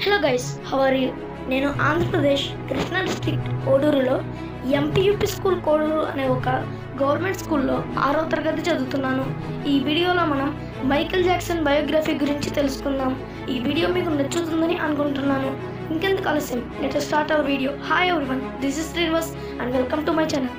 hello guys how are you నేను Andhra Pradesh Krishna district కోడూరులో MPUP school Koduru అనే ఒక గవర్నమెంట్ స్కూల్లో ఆరో తరగతి చదువుతున్నాను ఈ వీడియోలో మనం మైకేల్ జాక్సన్ బయోగ్రఫీ గురించి తెలుసుకుందాం ఈ వీడియో మీకు నచ్చుతుందని అనుకుంటున్నాను ఇంకెందుకు ఆలస్యం let start our video hi everyone this is Srinivas and welcome to my channel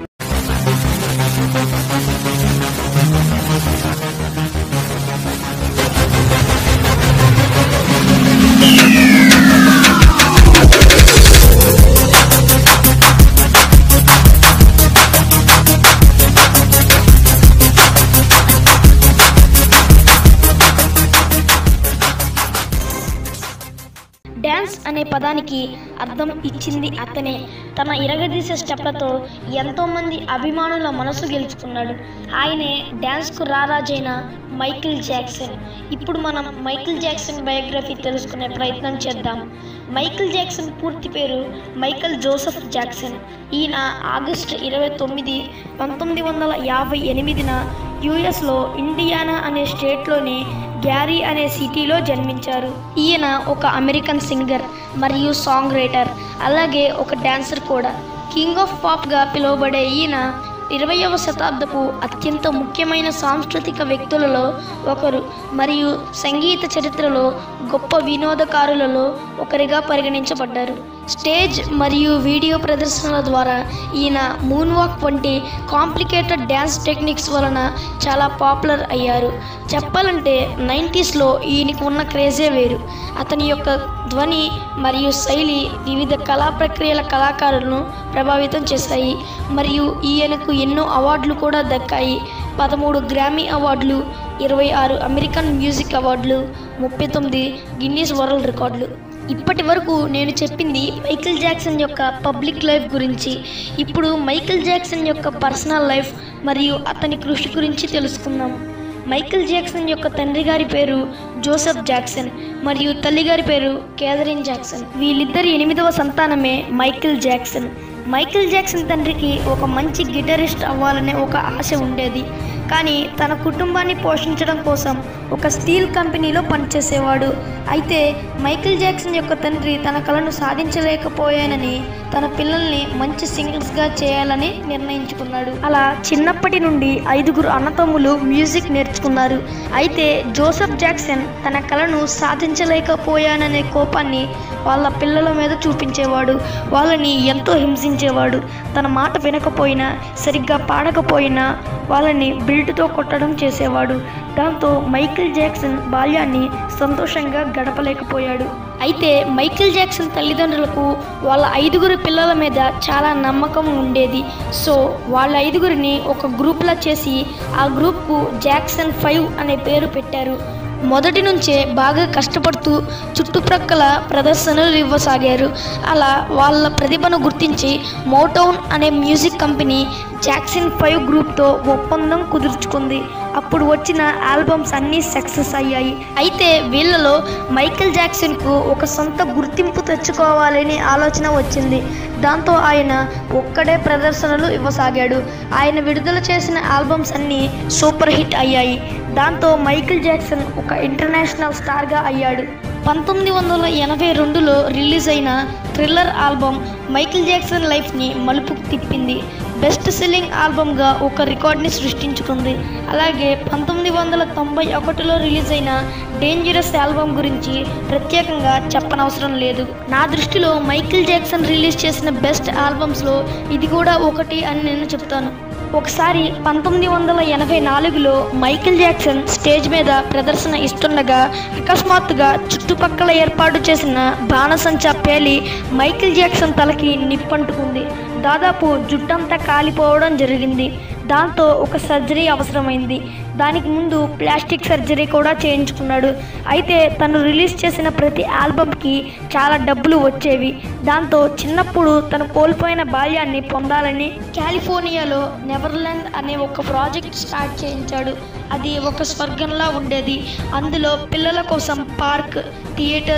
dance అనే పదానికి అర్థం ఇచ్చింది అతనే తన ఇరగదీసే స్టెప్లతో ఎంతో మంది అభిమానుల మనసు గెలుచుకున్నాడు ఆయనే డ్యాన్స్కు రారాజైన మైకిల్ జాక్సన్ ఇప్పుడు మనం మైకిల్ జాక్సన్ బయోగ్రఫీ తెలుసుకునే ప్రయత్నం చేద్దాం మైకిల్ జాక్సన్ పూర్తి పేరు మైకల్ జోసెఫ్ జాక్సన్ ఈయన ఆగస్టు ఇరవై తొమ్మిది పంతొమ్మిది వందల యాభై ఎనిమిదిన యుఎస్లో ఇండియానా అనే స్టేట్లోని గ్యారీ అనే సిటీలో జన్మించారు ఈయన ఒక అమెరికన్ సింగర్ మరియు సాంగ్ రైటర్ అలాగే ఒక డాన్సర్ కూడా కింగ్ ఆఫ్ పాప్గా పిలువబడే ఈయన ఇరవయవ శతాబ్దపు అత్యంత ముఖ్యమైన సాంస్కృతిక వ్యక్తులలో ఒకరు మరియు సంగీత చరిత్రలో గొప్ప వినోదకారులలో ఒకరిగా పరిగణించబడ్డారు స్టేజ్ మరియు వీడియో ప్రదర్శనల ద్వారా ఈయన మూన్ వాక్ వంటి కాంప్లికేటెడ్ డ్యాన్స్ టెక్నిక్స్ వలన చాలా పాపులర్ అయ్యారు చెప్పాలంటే నైంటీస్లో ఈయనకు ఉన్న క్రేజే వేరు అతని యొక్క ధ్వని మరియు శైలి వివిధ కళా ప్రక్రియల కళాకారులను ప్రభావితం చేశాయి మరియు ఈయనకు ఎన్నో అవార్డులు కూడా దక్కాయి పదమూడు గ్రామీ అవార్డులు ఇరవై ఆరు అమెరికన్ మ్యూజిక్ అవార్డులు ముప్పై తొమ్మిది గిన్నీస్ వరల్డ్ రికార్డులు ఇప్పటి వరకు నేను చెప్పింది మైకిల్ జాక్సన్ యొక్క పబ్లిక్ లైఫ్ గురించి ఇప్పుడు మైకిల్ జాక్సన్ యొక్క పర్సనల్ లైఫ్ మరియు అతని కృషి గురించి తెలుసుకుందాం మైకిల్ జాక్సన్ యొక్క తండ్రి గారి పేరు జోసెఫ్ జాక్సన్ మరియు తల్లి గారి పేరు కేథరిన్ జాక్సన్ వీళ్ళిద్దరి ఎనిమిదవ సంతానమే మైకిల్ జాక్సన్ మైకిల్ జాక్సన్ తండ్రికి ఒక మంచి గిటరిస్ట్ అవ్వాలనే ఒక ఆశ ఉండేది కానీ తన కుటుంబాన్ని పోషించడం కోసం ఒక స్టీల్ కంపెనీలో పనిచేసేవాడు అయితే మైకిల్ జాక్సన్ యొక్క తండ్రి తన కళను సాధించలేకపోయానని తన పిల్లల్ని మంచి సింగర్స్గా చేయాలని నిర్ణయించుకున్నాడు అలా చిన్నప్పటి నుండి ఐదుగురు అన్నతమ్ములు మ్యూజిక్ నేర్చుకున్నారు అయితే జోసెఫ్ జాక్సన్ తన కళను సాధించలేకపోయాననే కోపాన్ని వాళ్ళ పిల్లల మీద చూపించేవాడు వాళ్ళని ఎంతో హింసించేవాడు తన మాట వినకపోయినా సరిగ్గా పాడకపోయినా వాళ్ళని బెల్ట్తో కొట్టడం చేసేవాడు దాంతో మైకిల్ జాక్సన్ బాల్యాన్ని సంతోషంగా గడపలేకపోయాడు అయితే మైకిల్ జాక్సన్ తల్లిదండ్రులకు వాళ్ళ ఐదుగురు పిల్లల మీద చాలా నమ్మకం ఉండేది సో వాళ్ళ ఐదుగురిని ఒక గ్రూప్లా చేసి ఆ గ్రూప్కు జాక్సన్ ఫైవ్ అనే పేరు పెట్టారు మొదటి నుంచే బాగా కష్టపడుతూ చుట్టుప్రక్కల ప్రదర్శనలు ఇవ్వసాగారు అలా వాళ్ళ ప్రతిభను గుర్తించి మోటౌన్ అనే మ్యూజిక్ కంపెనీ జాక్సన్ ఫైవ్ గ్రూప్తో ఒప్పందం కుదుర్చుకుంది అప్పుడు వచ్చిన ఆల్బమ్స్ అన్నీ సక్సెస్ అయ్యాయి అయితే వీళ్ళలో మైకేల్ జాక్సన్కు ఒక సొంత గుర్తింపు తెచ్చుకోవాలని ఆలోచన వచ్చింది దాంతో ఆయన ఒక్కడే ప్రదర్శనలు ఇవ్వసాగాడు ఆయన విడుదల చేసిన ఆల్బమ్స్ అన్నీ సూపర్ హిట్ అయ్యాయి దాంతో మైకేల్ జాక్సన్ ఒక ఇంటర్నేషనల్ స్టార్గా అయ్యాడు పంతొమ్మిది వందల ఎనభై రెండులో రిలీజ్ అయిన థ్రిల్లర్ ఆల్బమ్ మైకిల్ జాక్సన్ లైఫ్ని మలుపుకు తిప్పింది బెస్ట్ సెల్లింగ్ ఆల్బమ్గా ఒక రికార్డ్ని సృష్టించుకుంది అలాగే పంతొమ్మిది వందల తొంభై ఒకటిలో రిలీజ్ అయిన డేంజరస్ ఆల్బమ్ గురించి ప్రత్యేకంగా చెప్పనవసరం లేదు నా దృష్టిలో మైకిల్ జాక్సన్ రిలీజ్ చేసిన బెస్ట్ ఆల్బమ్స్లో ఇది కూడా ఒకటి అని నేను చెప్తాను ఒకసారి పంతొమ్మిది వందల ఎనభై నాలుగులో మైకిల్ జాక్సన్ స్టేజ్ మీద ప్రదర్శన ఇస్తుండగా అకస్మాత్తుగా చుట్టుపక్కల ఏర్పాటు చేసిన బాణసంచా పేలి మైకిల్ జాక్సన్ తలకి నిప్పంటుకుంది దాదాపు జుట్టంతా కాలిపోవడం జరిగింది దాంతో ఒక సర్జరీ అవసరమైంది దానికి ముందు ప్లాస్టిక్ సర్జరీ కూడా చేయించుకున్నాడు అయితే తను రిలీజ్ చేసిన ప్రతి ఆల్బమ్కి చాలా డబ్బులు వచ్చేవి దాంతో చిన్నప్పుడు తను కోల్పోయిన బాల్యాన్ని పొందాలని కాలిఫోర్నియాలో నెవర్లాండ్ అనే ఒక ప్రాజెక్ట్ స్టార్ట్ చేయించాడు అది ఒక స్వర్గంలా ఉండేది అందులో పిల్లల కోసం పార్క్ థియేటర్స్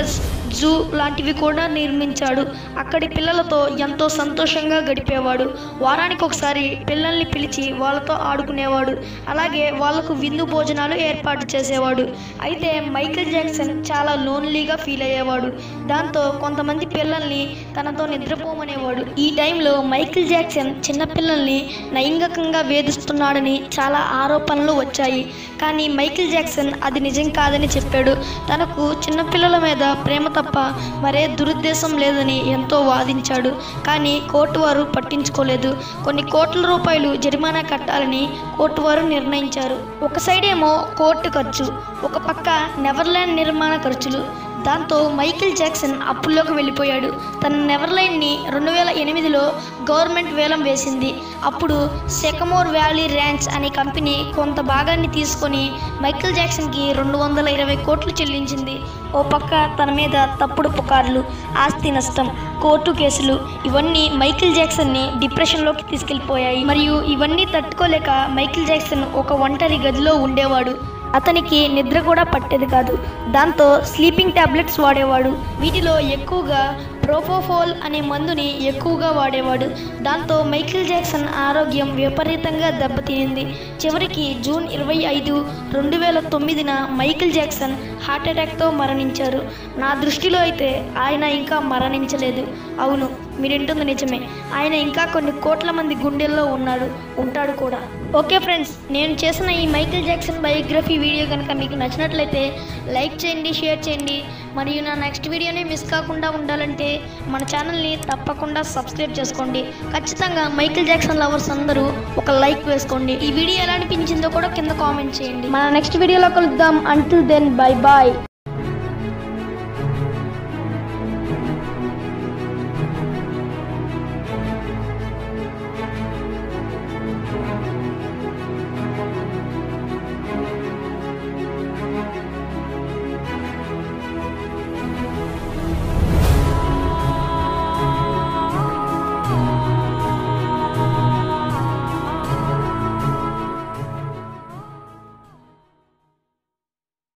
జూ లాంటివి కూడా నిర్మించాడు అక్కడి పిల్లలతో ఎంతో సంతోషంగా గడిపేవాడు వారానికి ఒకసారి పిల్లల్ని పిలిచి వాళ్ళతో ఆడుకునేవాడు అలాగే వాళ్ళకు విందు భోజనాలు ఏర్పాటు చేసేవాడు అయితే మైకేల్ జాక్సన్ చాలా లోన్లీగా ఫీల్ అయ్యేవాడు దాంతో కొంతమంది పిల్లల్ని తనతో నిద్రపోమనేవాడు ఈ టైంలో మైకేల్ జాక్సన్ చిన్నపిల్లల్ని లైంగికంగా వేధిస్తున్నాడని చాలా ఆరోపణలు వచ్చాయి కానీ మైకేల్ జాక్సన్ అది నిజం కాదని చెప్పాడు తనకు చిన్నపిల్లల మీద ప్రేమ తప్ప మరే దురుద్దేశం లేదని ఎంతో వాదించాడు కానీ కోర్టు వారు పట్టించుకోలేదు కొన్ని కోట్ల రూపాయలు జరిమానా కట్టాలని కోర్టు వారు నిర్ణయించారు ఒక సైడ్ ఏమో కోర్టు ఖర్చు ఒక పక్క నెవర్లాండ్ నిర్మాణ ఖర్చులు దాంతో మైకేల్ జాక్సన్ అప్పుల్లోకి వెళ్ళిపోయాడు తన నెవర్లైన్ని రెండు వేల ఎనిమిదిలో గవర్నమెంట్ వేలం వేసింది అప్పుడు సెకమోర్ వ్యాలీ ర్యాంక్స్ అనే కంపెనీ కొంత భాగాన్ని తీసుకొని మైకేల్ జాక్సన్కి రెండు వందల ఇరవై కోట్లు చెల్లించింది ఓ పక్క తన మీద తప్పుడు పుకార్లు ఆస్తి నష్టం కోర్టు కేసులు ఇవన్నీ మైకేల్ జాక్సన్ని డిప్రెషన్లోకి తీసుకెళ్లిపోయాయి మరియు ఇవన్నీ తట్టుకోలేక మైకేల్ జాక్సన్ ఒక ఒంటరి గదిలో ఉండేవాడు అతనికి నిద్ర కూడా పట్టేది కాదు దాంతో స్లీపింగ్ టాబ్లెట్స్ వాడేవాడు వీటిలో ఎక్కువగా ప్రోపోఫోల్ అనే మందుని ఎక్కువగా వాడేవాడు దాంతో మైకేల్ జాక్సన్ ఆరోగ్యం విపరీతంగా దెబ్బతినింది చివరికి జూన్ ఇరవై ఐదు రెండు వేల తొమ్మిదిన మైకేల్ జాక్సన్ హార్ట్ అటాక్తో మరణించారు నా దృష్టిలో అయితే ఆయన ఇంకా మరణించలేదు అవును మీరింటుంది నిజమే ఆయన ఇంకా కొన్ని కోట్ల మంది గుండెల్లో ఉన్నాడు ఉంటాడు కూడా ఓకే ఫ్రెండ్స్ నేను చేసిన ఈ మైకేల్ జాక్సన్ బయోగ్రఫీ వీడియో కనుక మీకు నచ్చినట్లయితే లైక్ చేయండి షేర్ చేయండి మరియు నా నెక్స్ట్ వీడియోని మిస్ కాకుండా ఉండాలంటే మన ఛానల్ని తప్పకుండా సబ్స్క్రైబ్ చేసుకోండి ఖచ్చితంగా మైకేల్ జాక్సన్ లవర్స్ అందరూ ఒక లైక్ వేసుకోండి ఈ వీడియో ఎలా అనిపించిందో కూడా కింద కామెంట్ చేయండి మన నెక్స్ట్ వీడియోలో కలుద్దాం అంటిల్ దెన్ బై బాయ్